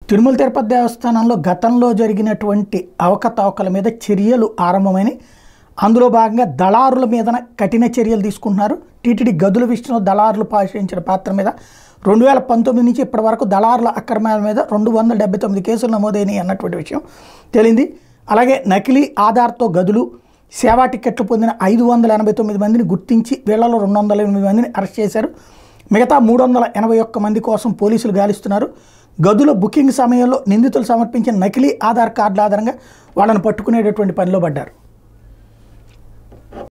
తిరుమల తిరుపతి దేవస్థానంలో గతంలో జరిగినటువంటి అవకతవకల మీద చర్యలు ఆరంభమైనవి అందులో భాగంగా దళారుల మీద కఠిన చర్యలు తీసుకుంటున్నారు టీటీడీ గదుల విషయంలో దళారులు పాటించిన పాత్ర మీద రెండు వేల పంతొమ్మిది నుంచి ఇప్పటి వరకు దళారుల అక్రమాల మీద రెండు వందల డెబ్బై తొమ్మిది కేసులు నమోదైనాయి అన్నటువంటి విషయం తెలియంది అలాగే నకిలీ ఆధార్తో గదులు సేవా టికెట్లు పొందిన ఐదు వందల ఎనభై తొమ్మిది మందిని గుర్తించి వీళ్లలో రెండు వందల ఎనిమిది మందిని అరెస్ట్ చేశారు మిగతా మూడు వందల ఎనభై ఒక్క మంది కోసం పోలీసులు గాలిస్తున్నారు గదుల బుకింగ్ సమయంలో నిందితులు సమర్పించిన నకిలీ ఆధార్ కార్డుల ఆధారంగా వాళ్ళని పట్టుకునేటటువంటి పనిలో పడ్డారు